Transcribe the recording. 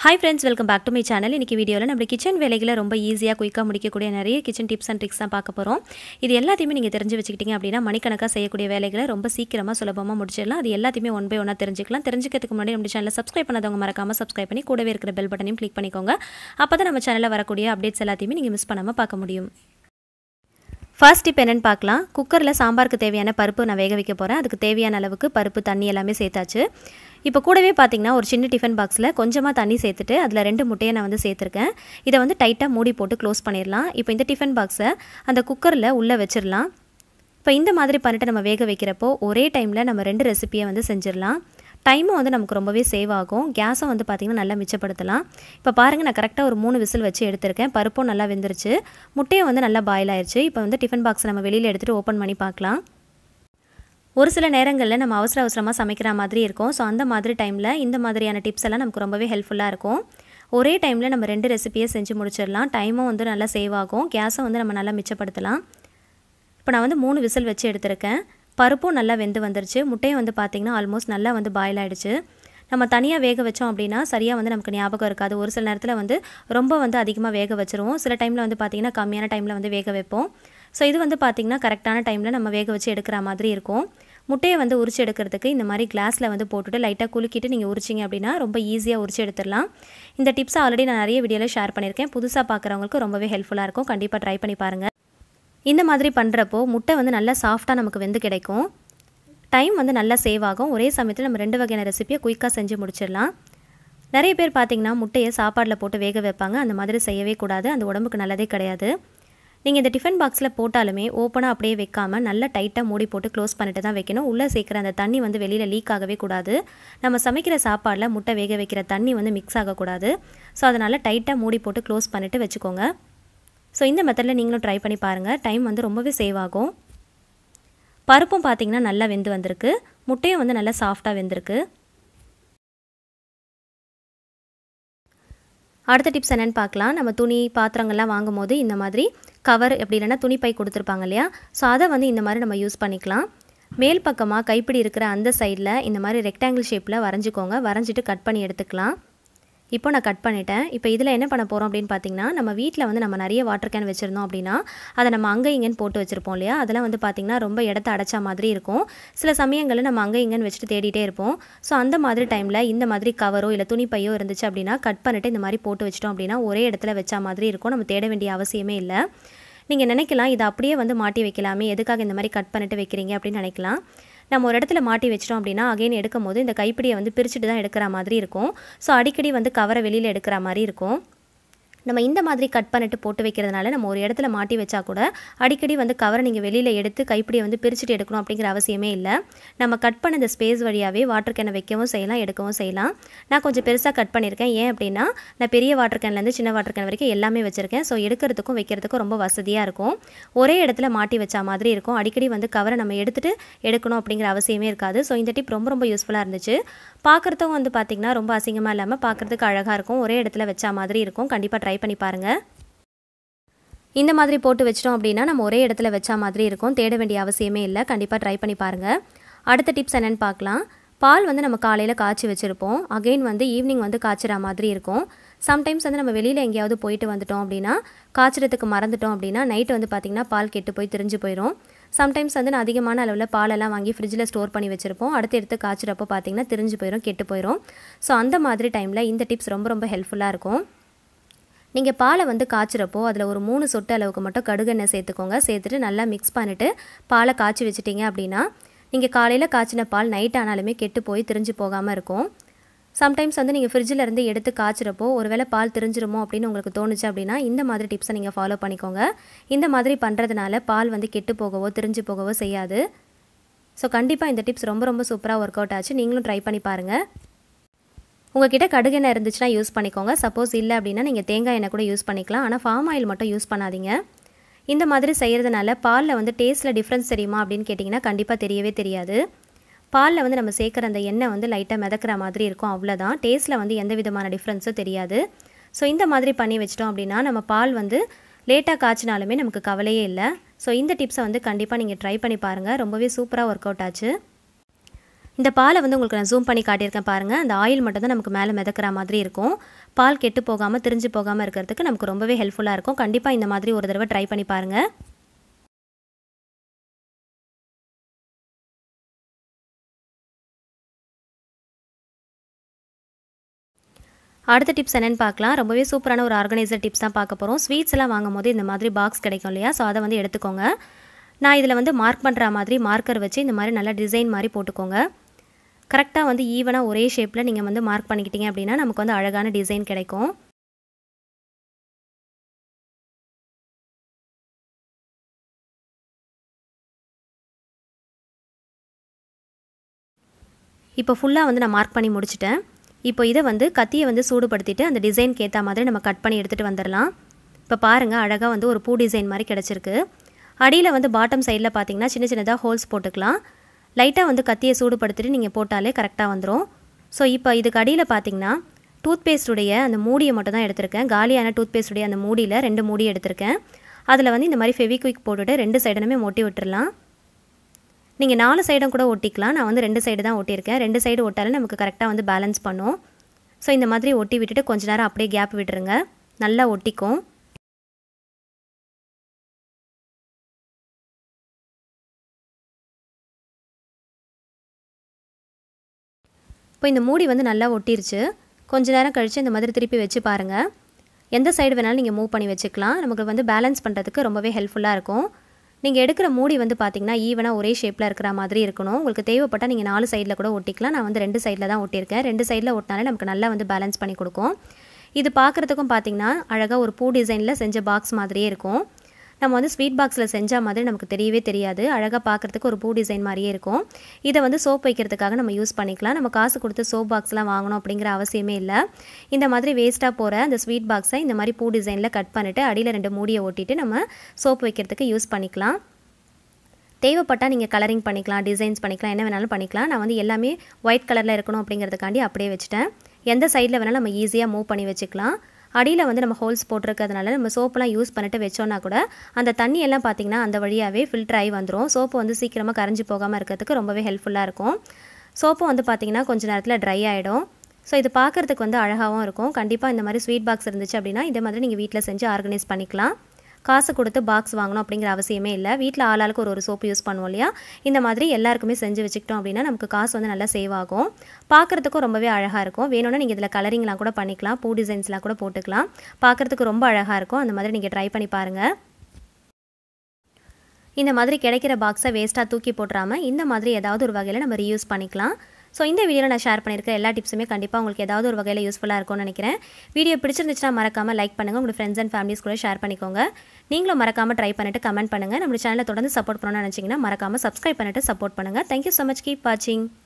hi friends welcome back to my channel இன்றைக்கி வீடியோவில் நம்ம கிச்சன் வேலைகளை ரொம்ப ஈஸியாக குயிக்காக முடிக்கக்கூடிய நிறைய கிச்சன் டிப்ஸ் அண்ட் ட்ரிக்ஸ் தான் பார்க்க போகிறோம் இது எல்லாத்தையுமே நீங்கள் தெரிஞ்சு வச்சுக்கிட்டீங்க அப்படின்னா மணிக்கணக்காக செய்யக்கூடிய வேலைகளை ரொம்ப சீக்கிரமாக சுலபமாக முடிச்சிடலாம் அது எல்லாத்தையுமே ஒன் பை ஒன்னாக தெரிஞ்சுக்கலாம் தெரிஞ்சுக்கிறதுக்கு முன்னாடி நம்ம சேனலை சப்ஸ்கிரைப் பண்ணாதவங்க மறக்காமல் சப்ஸ்கிரைப் பண்ணி கூடவே இருக்கிற பெல் பட்டனையும் கிளிக் பண்ணிக்கோங்க அப்போ தான் நம்ம சேனலில் வரக்கூடிய அப்டேட்ஸ் எல்லாத்தையுமே நீங்கள் மிஸ் பண்ணாமல் பார்க்க முடியும் ஃபர்ஸ்ட் டிப் என்னென்னு பார்க்கலாம் குக்கரில் சாம்பாருக்கு தேவையான பருப்பு நான் வேக வைக்க போகிறேன் அதுக்கு தேவையான அளவுக்கு பருப்பு தண்ணி எல்லாமே சேர்த்தாச்சு இப்போ கூடவே பார்த்தீங்கன்னா ஒரு சின்ன டிஃபன் பாக்ஸில் கொஞ்சமாக தண்ணி சேர்த்துட்டு அதில் ரெண்டு முட்டையை நான் வந்து சேர்த்துருக்கேன் இதை வந்து டைட்டாக மூடி போட்டு க்ளோஸ் பண்ணிடலாம் இப்போ இந்த டிஃபன் பாக்ஸை அந்த குக்கரில் உள்ளே வச்சிடலாம் இப்போ இந்த மாதிரி பண்ணிட்டு நம்ம வேக வைக்கிறப்போ ஒரே டைமில் நம்ம ரெண்டு ரெசிப்பியை வந்து செஞ்சிடலாம் டைமும் வந்து நமக்கு ரொம்பவே சேவ் ஆகும் கேஸும் வந்து பார்த்திங்கன்னா நல்லா மிச்சப்படுத்தலாம் இப்போ பாருங்கள் நான் கரெக்டாக ஒரு மூணு விசில் வச்சு எடுத்திருக்கேன் பருப்பும் நல்லா வெந்துருச்சு முட்டையும் வந்து நல்லா பாயில் ஆயிடுச்சு இப்போ வந்து டிஃபன் பாக்ஸ் நம்ம வெளியில் எடுத்துகிட்டு ஓப்பன் பண்ணி பார்க்கலாம் ஒரு சில நேரங்களில் நம்ம அவசர அவசரமாக சமைக்கிற மாதிரி இருக்கும் ஸோ அந்த மாதிரி டைமில் இந்த மாதிரியான டிப்ஸ் எல்லாம் நமக்கு ரொம்பவே ஹெல்ப்ஃபுல்லாக இருக்கும் ஒரே டைமில் நம்ம ரெண்டு ரெசிபியை செஞ்சு முடிச்சிடலாம் டைமும் வந்து நல்லா சேவ் ஆகும் கேஸும் வந்து நம்ம நல்லா மிச்சப்படுத்தலாம் இப்போ நான் வந்து மூணு விசில் வச்சு எடுத்திருக்கேன் பருப்பும் நல்லா வெந்து வந்துருச்சு முட்டையும் வந்து பார்த்திங்கன்னா ஆல்மோஸ்ட் நல்லா வந்து பாயில் ஆகிடுச்சு நம்ம தனியாக வேக வச்சோம் அப்படின்னா சரியாக வந்து நமக்கு ஞாபகம் இருக்காது ஒரு சில நேரத்தில் வந்து ரொம்ப வந்து அதிகமாக வேக வச்சுருவோம் சில டைமில் வந்து பார்த்திங்கன்னா கம்மியான டைமில் வந்து வேக வைப்போம் ஸோ இது வந்து பார்த்திங்கன்னா கரெக்டான டைமில் நம்ம வேக வச்சு எடுக்கிற மாதிரி இருக்கும் முட்டையை வந்து உரிச்சு எடுக்கிறதுக்கு இந்த மாதிரி கிளாஸில் வந்து போட்டுட்டு லைட்டாக குலுக்கிட்டு நீங்கள் உரிச்சிங்க அப்படின்னா ரொம்ப ஈஸியாக உரிச்சு எடுத்துடலாம் இந்த டிப்ஸை ஆல்ரெடி நான் நிறைய வீடியோவில் ஷேர் பண்ணியிருக்கேன் புதுசாக பார்க்குறவங்களுக்கு ரொம்பவே ஹெல்ப்ஃபுல்லாக இருக்கும் கண்டிப்பாக ட்ரை பண்ணி பாருங்கள் இந்த மாதிரி பண்ணுறப்போ முட்டை வந்து நல்லா சாஃப்டாக நமக்கு வெந்து கிடைக்கும் டைம் வந்து நல்லா சேவ் ஆகும் ஒரே சமயத்தில் நம்ம ரெண்டு வகையான ரெசிப்பியை குயிக்காக செஞ்சு முடிச்சிடலாம் நிறைய பேர் பார்த்திங்கன்னா முட்டையை சாப்பாடில் போட்டு வேக வைப்பாங்க அந்த மாதிரி செய்யவே கூடாது அந்த உடம்புக்கு நல்லதே கிடையாது நீங்கள் இந்த டிஃபன் பாக்ஸில் போட்டாலுமே ஓப்பனாக அப்படியே வைக்காமல் நல்லா டைட்டாக மூடி போட்டு க்ளோஸ் பண்ணிட்டு தான் வைக்கணும் உள்ளே சேர்க்குற அந்த தண்ணி வந்து வெளியில் லீக் ஆகவே கூடாது நம்ம சமைக்கிற சாப்பாடில் முட்டை வேக வைக்கிற தண்ணி வந்து மிக்ஸ் ஆகக்கூடாது ஸோ அதனால் டைட்டாக மூடி போட்டு க்ளோஸ் பண்ணிவிட்டு வச்சுக்கோங்க ஸோ இந்த மெத்தடில் நீங்களும் ட்ரை பண்ணி பாருங்கள் டைம் வந்து ரொம்பவே சேவ் ஆகும் பருப்பும் பார்த்திங்கன்னா நல்லா வெந்து வந்திருக்கு முட்டையும் வந்து நல்லா சாஃப்டாக வெந்திருக்கு அடுத்த டிப்ஸ் என்னென்னு பார்க்கலாம் நம்ம துணி பாத்திரங்கள்லாம் வாங்கும் போது இந்த மாதிரி கவர் எப்படி இல்லைன்னா துணிப்பை கொடுத்துருப்பாங்க இல்லையா ஸோ அதை வந்து இந்த மாதிரி நம்ம யூஸ் பண்ணிக்கலாம் மேல் பக்கமாக கைப்பிடி இருக்கிற அந்த சைடில் இந்த மாதிரி ரெக்டாங்கிள் ஷேப்பில் வரைஞ்சிக்கோங்க வரைஞ்சிட்டு கட் பண்ணி எடுத்துக்கலாம் இப்போ நான் கட் பண்ணிட்டேன் இப்போ இதில் என்ன பண்ண போகிறோம் அப்படின்னு பார்த்தீங்கன்னா நம்ம வீட்டில் வந்து நம்ம நிறைய வாட்டர் கேன் வச்சுருந்தோம் அப்படின்னா அதை நம்ம அங்கே இங்கேன்னு போட்டு வச்சுருப்போம் இல்லையா அதெல்லாம் வந்து பார்த்திங்கன்னா ரொம்ப இடத்த அடைச்சா மாதிரி இருக்கும் சில சமயங்களில் நம்ம அங்கே இங்கேன்னு வச்சுட்டு தேடிட்டே இருப்போம் ஸோ அந்த மாதிரி டைமில் இந்த மாதிரி கவரோ இல்லை துணிப்பையோ இருந்துச்சு அப்படின்னா கட் பண்ணிவிட்டு இந்த மாதிரி போட்டு வச்சிட்டோம் அப்படின்னா ஒரே இடத்துல வச்சா மாதிரி இருக்கும் நம்ம தேட வேண்டிய அவசியமே இல்லை நீங்கள் நினைக்கலாம் இதை அப்படியே வந்து மாட்டி வைக்கலாமே எதுக்காக இந்த மாதிரி கட் பண்ணிட்டு வைக்கிறீங்க அப்படின்னு நினைக்கலாம் நம்ம ஒரு இடத்துல மாட்டி வச்சிட்டோம் அப்படின்னா அகைன் எடுக்கும் போது இந்த கைப்பிடியை வந்து பிரிச்சுட்டு தான் எடுக்கிற மாதிரி இருக்கும் ஸோ அடிக்கடி வந்து கவரை வெளியில் எடுக்கிற மாதிரி இருக்கும் நம்ம இந்த மாதிரி கட் பண்ணிட்டு போட்டு வைக்கிறதுனால நம்ம ஒரு இடத்துல மாட்டி வச்சா கூட அடிக்கடி வந்து கவரை நீங்கள் வெளியில் எடுத்து கைப்பிடியை வந்து பிரிச்சுட்டு எடுக்கணும் அப்படிங்கிற அவசியமே இல்லை நம்ம கட் பண்ண இந்த ஸ்பேஸ் வழியாகவே வாட்டர் கேனை வைக்கவும் செய்யலாம் எடுக்கவும் செய்யலாம் நான் கொஞ்சம் பெருசாக கட் பண்ணியிருக்கேன் ஏன் அப்படின்னா நான் பெரிய வாட்டர் கேன்லேருந்து சின்ன வாட்டர் கேன் வரைக்கும் எல்லாமே வச்சுருக்கேன் ஸோ எடுக்கிறதுக்கும் வைக்கிறதுக்கும் ரொம்ப வசதியாக இருக்கும் ஒரே இடத்துல மாட்டி வச்சா மாதிரி இருக்கும் அடிக்கடி வந்து கவரை நம்ம எடுத்துகிட்டு எடுக்கணும் அப்படிங்கிற அவசியமே இருக்காது ஸோ இந்த டிப் ரொம்ப ரொம்ப யூஸ்ஃபுல்லாக இருந்துச்சு பார்க்குறதும் வந்து பார்த்திங்கன்னா ரொம்ப அசிங்கமாக இல்லாமல் பார்க்குறதுக்கு அழகாக இருக்கும் ஒரே இடத்துல வச்சா மாதிரி இருக்கும் கண்டிப்பாக ட்ரை பண்ணி பாருங்கள் இந்த மாதிரி போட்டு வச்சிட்டோம் அப்படின்னா நம்ம ஒரே இடத்துல வச்சா மாதிரி இருக்கும் தேட வேண்டிய அவசியமே இல்லை கண்டிப்பாக ட்ரை பண்ணி பாருங்கள் அடுத்த டிப்ஸ் என்னென்னு பார்க்கலாம் பால் வந்து நம்ம காலையில் காய்ச்சி வச்சுருப்போம் அகெயின் வந்து ஈவினிங் வந்து காய்ச்சிற மாதிரி இருக்கும் சம்டைம்ஸ் வந்து நம்ம வெளியில் எங்கேயாவது போயிட்டு வந்துட்டோம் அப்படின்னா காய்ச்சறதுக்கு மறந்துட்டோம் அப்படின்னா நைட்டு வந்து பார்த்திங்கன்னா பால் கெட்டு போய் திரிஞ்சு போயிடும் சம்டைம்ஸ் வந்து நான் அதிகமான அளவில் பாலெல்லாம் வாங்கி ஃப்ரிட்ஜில் ஸ்டோர் பண்ணி வச்சுருப்போம் அடுத்து எடுத்து காய்ச்சிறப்போ பார்த்திங்கன்னா திரிஞ்சு போயிடும் கெட்டு போயிடும் ஸோ அந்த மாதிரி டைமில் இந்த டிப்ஸ் ரொம்ப ரொம்ப ஹெல்ப்ஃபுல்லாக இருக்கும் நீங்கள் பாலை வந்து காய்ச்சிறப்போ அதில் ஒரு மூணு சொட்டு அளவுக்கு மட்டும் கடுகெண்ணெய் சேர்த்துக்கோங்க சேர்த்துட்டு நல்லா மிக்ஸ் பண்ணிவிட்டு பாலை காய்ச்சி வச்சிட்டிங்க அப்படின்னா நீங்கள் காலையில் காய்ச்சின பால் நைட் ஆனாலுமே கெட்டு போய் திரிஞ்சு போகாமல் இருக்கும் சம்டைம்ஸ் வந்து நீங்கள் ஃப்ரிட்ஜில் இருந்து எடுத்து காய்ச்சிறப்போ ஒருவேளை பால் தெரிஞ்சிருமோ அப்படின்னு உங்களுக்கு தோணுச்சு அப்படின்னா இந்த மாதிரி டிப்ஸை நீங்கள் ஃபாலோ பண்ணிக்கோங்க இந்த மாதிரி பண்ணுறதுனால பால் வந்து கெட்டு போகவோ திரிஞ்சு போகவோ செய்யாது ஸோ கண்டிப்பாக இந்த டிப்ஸ் ரொம்ப ரொம்ப சூப்பராக ஒர்க் அவுட் ஆச்சு நீங்களும் ட்ரை பண்ணி பாருங்கள் உங்ககிட்ட கடுகெண்ணெய் இருந்துச்சுன்னா யூஸ் பண்ணிக்கோங்க சப்போஸ் இல்லை அப்படின்னா நீங்கள் தேங்காய் எண்ணெய் கூட யூஸ் பண்ணிக்கலாம் ஆனால் ஃபார்ம் ஆயில் மட்டும் யூஸ் பண்ணாதீங்க இந்த மாதிரி செய்கிறதுனால பாலில் வந்து டேஸ்ட்டில் டிஃப்ரென்ஸ் தெரியுமா அப்படின்னு கேட்டிங்கன்னா கண்டிப்பாக தெரியவே தெரியாது பாலில் வந்து நம்ம சேர்க்குற அந்த எண்ணெய் வந்து லைட்டாக மிதக்கிற மாதிரி இருக்கும் அவ்வளோதான் டேஸ்ட்டில் வந்து எந்த விதமான டிஃப்ரென்ஸும் தெரியாது ஸோ இந்த மாதிரி பண்ணி வச்சிட்டோம் அப்படின்னா நம்ம பால் வந்து லேட்டாக காய்ச்சினாலுமே நமக்கு கவலையே இல்லை ஸோ இந்த டிப்ஸை வந்து கண்டிப்பாக நீங்கள் ட்ரை பண்ணி பாருங்கள் ரொம்பவே சூப்பராக ஒர்க் அவுட் ஆச்சு இந்த பாலை வந்து உங்களுக்கு நான் ஜூம் பண்ணி காட்டியிருக்கேன் பாருங்கள் அந்த ஆயில் மட்டும் தான் நமக்கு மேலே மிதக்கிற மாதிரி இருக்கும் பால் கெட்டு போகாமல் திரிஞ்சு போகாமல் இருக்கிறதுக்கு நமக்கு ரொம்பவே ஹெல்ப்ஃபுல்லாக இருக்கும் கண்டிப்பாக இந்த மாதிரி ஒரு தடவை ட்ரை பண்ணி பாருங்கள் அடுத்த டிப்ஸ் என்னென்னு பார்க்கலாம் ரொம்பவே சூப்பரான ஒரு ஆர்கனைசர் டிப்ஸ் தான் பார்க்க போகிறோம் ஸ்வீட்ஸ் எல்லாம் வாங்கும் போது இந்த மாதிரி பாக்ஸ் கிடைக்கும் இல்லையா ஸோ அதை வந்து எடுத்துக்கோங்க நான் இதில் வந்து மார்க் பண்ணுற மாதிரி மார்க்கர் வச்சு இந்த மாதிரி நல்லா டிசைன் மாதிரி போட்டுக்கோங்க கரெக்டாக வந்து ஈவனாக ஒரே ஷேப்பில் நீங்கள் வந்து மார்க் பண்ணிக்கிட்டீங்க அப்படின்னா நமக்கு வந்து அழகான டிசைன் கிடைக்கும் இப்போ ஃபுல்லாக வந்து நான் மார்க் பண்ணி முடிச்சிட்டேன் இப்போ இதை வந்து கத்தியை வந்து சூடுபடுத்திட்டு அந்த டிசைனுக்கு ஏற்ற மாதிரி நம்ம கட் பண்ணி எடுத்துகிட்டு வந்துடலாம் இப்போ பாருங்கள் அழகாக வந்து ஒரு பூ டிசைன் மாதிரி கிடச்சிருக்கு அடியில் வந்து பாட்டம் சைடில் பார்த்தீங்கன்னா சின்ன சின்னதாக ஹோல்ஸ் போட்டுக்கலாம் லைட்டாக வந்து கத்தியை சூடுபடுத்திட்டு நீங்கள் போட்டாலே கரெக்டாக வந்துடும் ஸோ இப்போ இதுக்கு அடியில் பார்த்தீங்கன்னா டூத் பேஸ்டுடைய அந்த மூடியை மட்டும் தான் எடுத்திருக்கேன் காலியான டூத் பேஸ்டுடைய அந்த மூடியில் ரெண்டு மூடி எடுத்திருக்கேன் அதில் வந்து இந்த மாதிரி ஃபெவிக்விக் போட்டுட்டு ரெண்டு சைடுமே ஒட்டி விட்டுறலாம் நீங்கள் நாலு சைடும் கூட ஒட்டிக்கலாம் நான் வந்து ரெண்டு சைடு தான் ஒட்டியிருக்கேன் ரெண்டு சைடு ஒட்டாலும் நமக்கு கரெக்டாக வந்து பேலன்ஸ் பண்ணும் ஸோ இந்த மாதிரி ஒட்டி விட்டுட்டு கொஞ்ச நேரம் அப்படியே கேப் விட்டுருங்க நல்லா ஒட்டிக்கும் இப்போ இந்த மூடி வந்து நல்லா ஒட்டிருச்சு கொஞ்ச நேரம் கழித்து இந்த மாதிரி திருப்பி வச்சு பாருங்கள் எந்த சைடு வேணாலும் நீங்கள் மூவ் பண்ணி வச்சுக்கலாம் நமக்கு வந்து பேலன்ஸ் பண்ணுறதுக்கு ரொம்பவே ஹெல்ப்ஃபுல்லாக இருக்கும் நீங்கள் எடுக்கிற மூடி வந்து பார்த்தீங்கன்னா ஈவனாக ஒரே ஷேப்பில் இருக்கிற மாதிரி இருக்கணும் உங்களுக்கு தேவைப்பட்டால் நீங்கள் நாலு சைடில் கூட ஒட்டிக்கலாம் நான் வந்து ரெண்டு சைடில் தான் ஒட்டியிருக்கேன் ரெண்டு சைடில் ஒட்டினாலே நமக்கு நல்லா வந்து பேலன்ஸ் பண்ணி கொடுக்கும் இது பார்க்குறதுக்கும் பார்த்தீங்கன்னா அழகாக ஒரு பூ டிசைனில் செஞ்ச பாக்ஸ் மாதிரியே இருக்கும் நம்ம வந்து ஸ்வீட் பாக்ஸில் செஞ்ச மாதிரி நமக்கு தெரியவே தெரியாது அழகாக பார்க்குறதுக்கு ஒரு பூ டிசைன் மாதிரியே இருக்கும் இதை வந்து சோப் வைக்கிறதுக்காக நம்ம யூஸ் பண்ணிக்கலாம் நம்ம காசு கொடுத்து சோப் பாக்ஸ்லாம் வாங்கணும் அப்படிங்கிற அவசியமே இல்லை இந்த மாதிரி வேஸ்ட்டாக போகிற அந்த ஸ்வீட் பாக்ஸை இந்த மாதிரி பூ டிசைனில் கட் பண்ணிவிட்டு அடியில் ரெண்டு மூடியை ஒட்டிட்டு நம்ம சோப் வைக்கிறதுக்கு யூஸ் பண்ணிக்கலாம் தேவைப்பட்டால் நீங்கள் கலரிங் பண்ணிக்கலாம் டிசைன்ஸ் பண்ணிக்கலாம் என்ன வேணாலும் பண்ணிக்கலாம் நான் வந்து எல்லாமே ஒயிட் கலரில் இருக்கணும் அப்படிங்கிறதுக்காண்டி அப்படியே வச்சுட்டேன் எந்த சைடில் வேணாலும் நம்ம ஈஸியாக மூவ் பண்ணி வச்சுக்கலாம் அடியில் வந்து நம்ம ஹோல்ஸ் போட்டிருக்கிறதுனால நம்ம சோப்பெலாம் யூஸ் பண்ணிட்டு வச்சோன்னா கூட அந்த தண்ணி எல்லாம் பார்த்திங்கன்னா அந்த வழியாகவே ஃபில்டர் ஆகி வந்துடும் சோப்பு வந்து சீக்கிரமாக கரைஞ்சி போகாமல் இருக்கிறதுக்கு ரொம்பவே ஹெல்ப்ஃபுல்லாக இருக்கும் சோப்பு வந்து பார்த்திங்கன்னா கொஞ்சம் நேரத்தில் ட்ரை ஆகிடும் ஸோ இது பார்க்குறதுக்கு வந்து அழகாகவும் இருக்கும் கண்டிப்பாக இந்த மாதிரி ஸ்வீட் பாக்ஸ் இருந்துச்சு அப்படின்னா இதே மாதிரி நீங்கள் வீட்டில் செஞ்சு ஆர்கனைஸ் பண்ணிக்கலாம் காசு கொடுத்து பாக்ஸ் வாங்கணும் அப்படிங்கிற அவசியமே இல்லை வீட்டில் ஆளாளுக்கு ஒரு ஒரு சோப்பு யூஸ் பண்ணுவோம் இல்லையா இந்த மாதிரி எல்லாருக்குமே செஞ்சு வச்சுக்கிட்டோம் அப்படின்னா நமக்கு காசு வந்து நல்லா சேவ் ஆகும் பார்க்குறதுக்கும் ரொம்பவே அழகாக இருக்கும் வேணும்னா நீங்கள் இதில் கலரிங்லாம் கூட பண்ணிக்கலாம் பூ டிசைன்ஸ்லாம் கூட போட்டுக்கலாம் பார்க்குறதுக்கு ரொம்ப அழகாக இருக்கும் அந்த மாதிரி நீங்கள் ட்ரை பண்ணி பாருங்கள் இந்த மாதிரி கிடைக்கிற பாக்ஸை வேஸ்ட்டாக தூக்கி போட்டுறாமல் இந்த மாதிரி ஏதாவது ஒரு வகையில் நம்ம ரீயூஸ் பண்ணிக்கலாம் ஸோ இந்த வீடியோவில் நான் ஷேர் பண்ணியிருக்க எல்லா டிப்ஸுமே கண்டிப்பாக உங்களுக்கு ஏதாவது ஒரு வகையில் யூஸ்ஃபுல்லாக இருக்கும்னு நினைக்கிறேன் வீடியோ பிடிச்சிருந்துச்சுன்னா மறக்காமல் லைக் பண்ணுங்கள் உங்கள் ஃப்ரெண்ட்ஸ் அண்ட் ஃபேமிலிஸ் கூட ஷேர் பண்ணிக்கோங்க நீங்களும் மறக்காமல் ட்ரை பண்ணிட்டு கமெண்ட் பண்ணுங்கள் நம்ம சேனலை தொடர்ந்து சப்போர்ட் பண்ணணும்னு நினச்சிங்கன்னா மறக்காமல் சப்ஸ்கிரைப் பண்ணிட்டு சப்போர்ட் பண்ணுங்கள் தேங்க்யூ ஸோ மச் கீப் வாட்சிங்